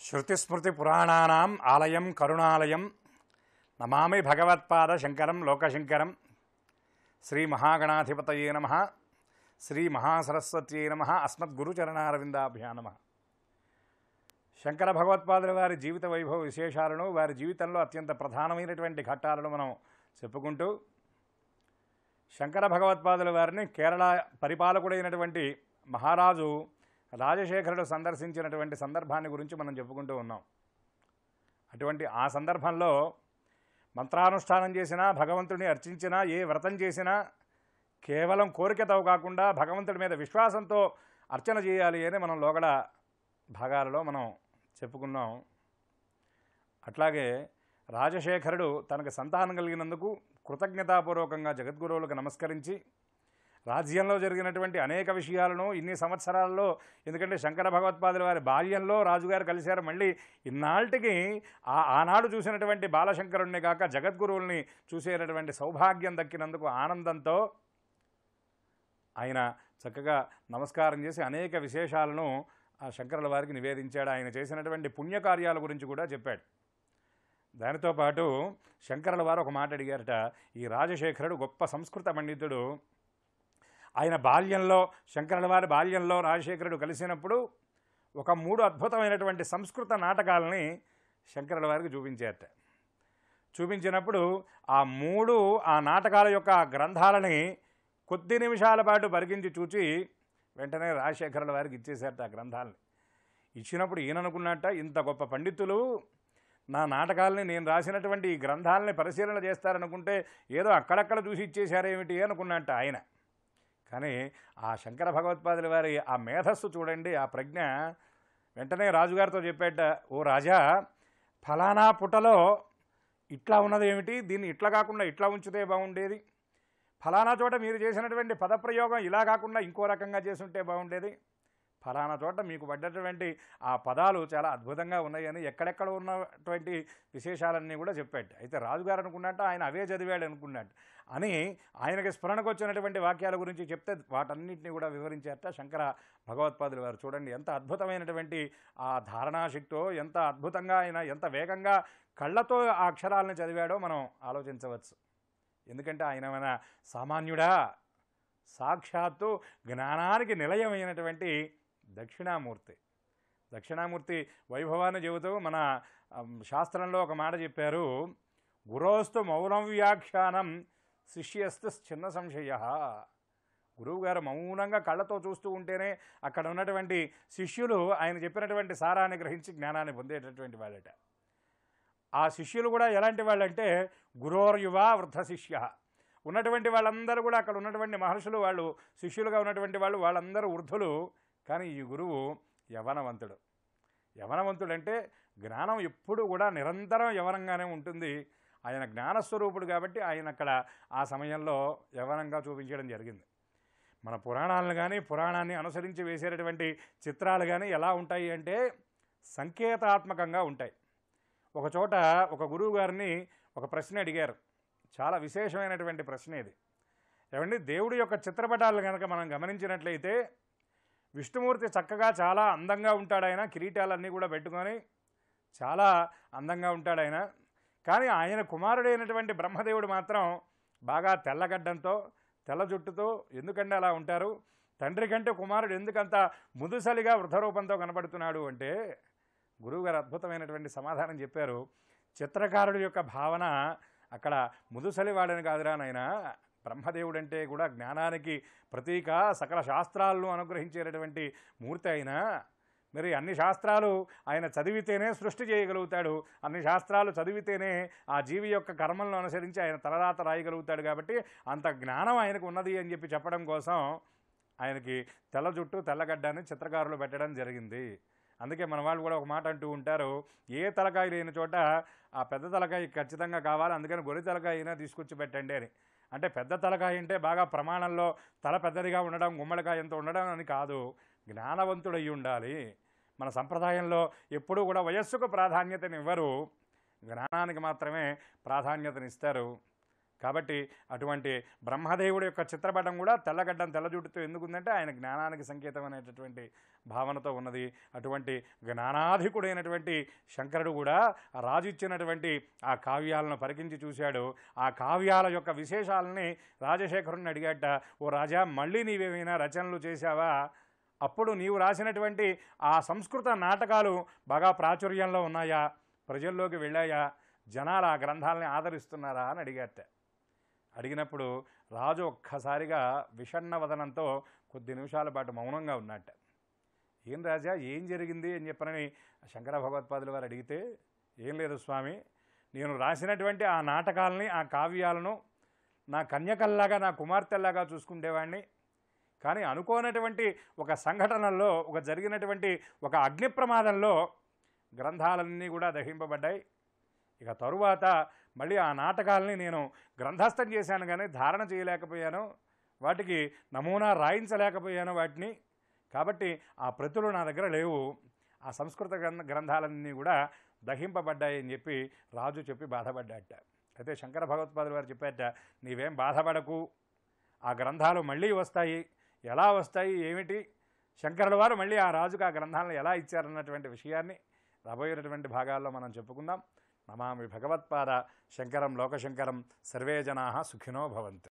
శృతిస్మృతిపురాణానాం ఆలయం కరుణాలయం నమామి భగవత్పాద శంకరం లోకశంకరం శ్రీ మహాగణాధిపతయే నమ శ్రీ మహాసరస్వత్యే నమ అస్మద్గురుచరణారవిందాభ్యా నమ శంకర భగవత్పాదుల వారి జీవిత వైభవ విశేషాలను వారి జీవితంలో అత్యంత ప్రధానమైనటువంటి ఘట్టాలను మనం చెప్పుకుంటూ శంకర భగవత్పాదుల వారిని కేరళ పరిపాలకుడైనటువంటి మహారాజు రాజశేఖరుడు సందర్శించినటువంటి సందర్భాన్ని గురించి మనం చెప్పుకుంటూ ఉన్నాం అటువంటి ఆ సందర్భంలో మంత్రానుష్ఠానం చేసినా భగవంతుడిని అర్చించినా ఏ వ్రతం చేసినా కేవలం కోరికతో కాకుండా భగవంతుడి మీద విశ్వాసంతో అర్చన చేయాలి అని మనం లోగడ భాగాలలో మనం చెప్పుకున్నాం అట్లాగే రాజశేఖరుడు తనకు సంతానం కలిగినందుకు కృతజ్ఞతాపూర్వకంగా జగద్గురువులకు నమస్కరించి రాజ్యంలో జరిగినటువంటి అనేక విషయాలను ఇన్ని సంవత్సరాల్లో ఎందుకంటే శంకర భగవత్పాదుల వారి బాల్యంలో రాజుగారు కలిశారు మళ్ళీ ఇన్నాళ్ళకి ఆ ఆనాడు చూసినటువంటి బాలశంకరుణ్ణి కాక జగద్గురువుల్ని చూసేటటువంటి సౌభాగ్యం దక్కినందుకు ఆనందంతో ఆయన చక్కగా నమస్కారం చేసి అనేక విశేషాలను ఆ శంకరుల వారికి నివేదించాడు ఆయన చేసినటువంటి పుణ్యకార్యాల గురించి కూడా చెప్పాడు దానితో పాటు శంకరుల వారు ఒక మాట అడిగారట ఈ రాజశేఖరుడు గొప్ప సంస్కృత పండితుడు ఆయన బాల్యంలో శంకరుల వారి బాల్యంలో రాజశేఖరుడు కలిసినప్పుడు ఒక మూడు అద్భుతమైనటువంటి సంస్కృత నాటకాలని శంకరుల వారికి చూపించారట చూపించినప్పుడు ఆ మూడు ఆ నాటకాల యొక్క గ్రంథాలని కొద్ది నిమిషాల పాటు పరికించి చూచి వెంటనే రాజశేఖరుల వారికి ఇచ్చేశారట ఆ గ్రంథాలని ఇచ్చినప్పుడు ఈయన అనుకున్నట్ట ఇంత గొప్ప పండితులు నా నాటకాలని నేను రాసినటువంటి ఈ గ్రంథాలని పరిశీలన చేస్తారనుకుంటే ఏదో అక్కడక్కడ చూసి ఇచ్చేశారేమిటి అనుకున్నట్ట ఆయన కానీ ఆ శంకర భగవత్పాదుల వారి ఆ మేధస్సు చూడండి ఆ ప్రజ్ఞ వెంటనే రాజుగారితో చెప్పేట ఓ రాజా ఫలానా పుటలో ఇట్లా ఉన్నది ఏమిటి దీన్ని ఇట్లా కాకుండా ఇట్లా ఉంచితే బాగుండేది ఫలానా చోట మీరు చేసినటువంటి పదప్రయోగం ఇలా కాకుండా ఇంకో రకంగా చేసుంటే బాగుండేది ఫలానా చోట మీకు పడ్డటువంటి ఆ పదాలు చాలా అద్భుతంగా ఉన్నాయని ఎక్కడెక్కడ ఉన్నటువంటి విశేషాలన్నీ కూడా చెప్పాడు అయితే రాజుగారు అనుకున్నట్టు ఆయన అవే చదివాడు అనుకున్నాడు అని ఆయనకి స్ఫురణకు వచ్చినటువంటి వాక్యాల గురించి చెప్తే వాటన్నిటిని కూడా వివరించారట శంకర భగవత్పాదులు వారు చూడండి ఎంత అద్భుతమైనటువంటి ఆ ధారణాశక్తో ఎంత అద్భుతంగా ఆయన ఎంత వేగంగా కళ్ళతో ఆ అక్షరాలను చదివాడో మనం ఆలోచించవచ్చు ఎందుకంటే ఆయన మన సామాన్యుడా సాక్షాత్తు జ్ఞానానికి నిలయమైనటువంటి దక్షిణామూర్తి దక్షిణామూర్తి వైభవాన్ని చెబుతూ మన అమ్, శాస్త్రంలో ఒక మాట చెప్పారు గురోస్తు మౌనం వ్యాఖ్యానం శిష్యస్తు చిన్న సంశయ గురువుగారు మౌనంగా కళ్ళతో చూస్తూ ఉంటేనే అక్కడ ఉన్నటువంటి శిష్యులు ఆయన చెప్పినటువంటి సారాన్ని గ్రహించి జ్ఞానాన్ని పొందేటటువంటి వాళ్ళట ఆ శిష్యులు కూడా ఎలాంటి వాళ్ళంటే గురోర్యువ వృద్ధ శిష్య ఉన్నటువంటి వాళ్ళందరూ కూడా అక్కడ ఉన్నటువంటి మహర్షులు వాళ్ళు శిష్యులుగా ఉన్నటువంటి వాళ్ళు వాళ్ళందరూ వృద్ధులు కానీ ఈ గురువు యవనవంతుడు యవనవంతుడంటే జ్ఞానం ఎప్పుడు కూడా నిరంతరం యవనంగానే ఉంటుంది ఆయన జ్ఞానస్వరూపుడు కాబట్టి ఆయన అక్కడ ఆ సమయంలో యవనంగా చూపించడం జరిగింది మన పురాణాలను కానీ పురాణాన్ని అనుసరించి వేసేటటువంటి చిత్రాలు కానీ ఎలా ఉంటాయి అంటే సంకేతాత్మకంగా ఉంటాయి ఒక చోట ఒక గురువు గారిని ఒక ప్రశ్న అడిగారు చాలా విశేషమైనటువంటి ప్రశ్న ఇది ఏమండి దేవుడి యొక్క చిత్రపటాలు కనుక మనం గమనించినట్లయితే విష్ణుమూర్తి చక్కగా చాలా అందంగా ఉంటాడు ఆయన కిరీటాలన్నీ కూడా పెట్టుకొని చాలా అందంగా ఉంటాడు ఆయన కానీ ఆయన కుమారుడైనటువంటి బ్రహ్మదేవుడు మాత్రం బాగా తెల్లగడ్డంతో తెల్ల జుట్టుతో ఎందుకంటే అలా ఉంటారు తండ్రి కంటే కుమారుడు ఎందుకంత ముదుసలిగా వృధరూపంతో కనబడుతున్నాడు అంటే గురువుగారు అద్భుతమైనటువంటి సమాధానం చెప్పారు చిత్రకారుడి యొక్క భావన అక్కడ ముదుసలివాడని కాదురా నాయన బ్రహ్మదేవుడంటే కూడా జ్ఞానానికి ప్రతీక సకల శాస్త్రాలను అనుగ్రహించేటటువంటి మూర్తి అయిన మరి అన్ని శాస్త్రాలు ఆయన చదివితేనే సృష్టి చేయగలుగుతాడు అన్ని శాస్త్రాలు చదివితేనే ఆ జీవి యొక్క కర్మలను అనుసరించి ఆయన తలరాత రాయగలుగుతాడు కాబట్టి అంత జ్ఞానం ఆయనకు ఉన్నది అని చెప్పి చెప్పడం కోసం ఆయనకి తెల్ల జుట్టు తెల్లగడ్డాన్ని చిత్రకారులు పెట్టడం జరిగింది అందుకే మన వాళ్ళు కూడా ఒక మాట అంటూ ఉంటారు ఏ తలకాయ లేని చోట ఆ పెద్ద తలకాయ ఖచ్చితంగా కావాలి అందుకని గొర్రె తలకాయ అయినా తీసుకొచ్చి పెట్టండి అని అంటే పెద్ద తలకాయ అంటే బాగా ప్రమాణంలో తల పెద్దదిగా ఉండడం గుమ్మడికాయ ఎంత ఉండడం అని కాదు జ్ఞానవంతుడై ఉండాలి మన సంప్రదాయంలో ఎప్పుడూ కూడా వయస్సుకు ప్రాధాన్యతనివ్వరు జ్ఞానానికి మాత్రమే ప్రాధాన్యతనిస్తారు కాబట్టి అటువంటి బ్రహ్మదేవుడి యొక్క చిత్రపటం కూడా తెల్లగడ్డం తెల్లజుట్టుతో ఎందుకుందంటే ఆయన జ్ఞానానికి సంకేతం అనేటటువంటి భావనతో ఉన్నది అటువంటి జ్ఞానాధికుడైనటువంటి శంకరుడు కూడా ఆ రాజు ఇచ్చినటువంటి ఆ కావ్యాలను పరికించి చూశాడు ఆ కావ్యాల యొక్క విశేషాలని రాజశేఖరుని అడిగాట ఓ రాజా మళ్ళీ నీవేమైనా రచనలు చేశావా అప్పుడు నీవు రాసినటువంటి ఆ సంస్కృత నాటకాలు బాగా ప్రాచుర్యంలో ఉన్నాయా ప్రజల్లోకి వెళ్ళాయా జనాలు ఆ గ్రంథాలని ఆదరిస్తున్నారా అని అడిగాట అడిగినప్పుడు రాజు ఒక్కసారిగా విషణ్ణ వదనంతో కొద్ది నిమిషాల పాటు మౌనంగా ఉన్నట్ట ఏం రాజా ఏం జరిగింది అని చెప్పనని శంకర భగవత్పాదుల వారు అడిగితే ఏం లేదు స్వామి నేను రాసినటువంటి ఆ నాటకాలని ఆ కావ్యాలను నా కన్యకల్లాగా నా కుమార్తెల్లాగా చూసుకునేవాడిని కానీ అనుకోనటువంటి ఒక సంఘటనల్లో ఒక జరిగినటువంటి ఒక అగ్ని ప్రమాదంలో గ్రంథాలన్నీ కూడా దహింపబడ్డాయి ఇక తరువాత మళ్ళీ ఆ నాటకాలని నేను గ్రంథస్థం చేశాను కానీ ధారణ చేయలేకపోయాను వాటికి నమూనా రాయించలేకపోయాను వాటిని కాబట్టి ఆ ప్రతులు నా దగ్గర లేవు ఆ సంస్కృత గ్రంథ గ్రంథాలన్నీ కూడా దహింపబడ్డాయి అని చెప్పి రాజు చెప్పి బాధపడ్డాట అయితే శంకర భగవత్పాదులు వారు చెప్పారట నీవేం బాధపడకు ఆ గ్రంథాలు మళ్ళీ వస్తాయి ఎలా వస్తాయి ఏమిటి శంకరుల వారు మళ్ళీ ఆ రాజుకు ఆ గ్రంథాలను ఎలా ఇచ్చారన్నటువంటి విషయాన్ని రాబోయేటటువంటి భాగాల్లో మనం చెప్పుకుందాం నమామి భగవత్పాద శంకరం లోకశంకరం సర్వే జనా సుఖినో భవంతు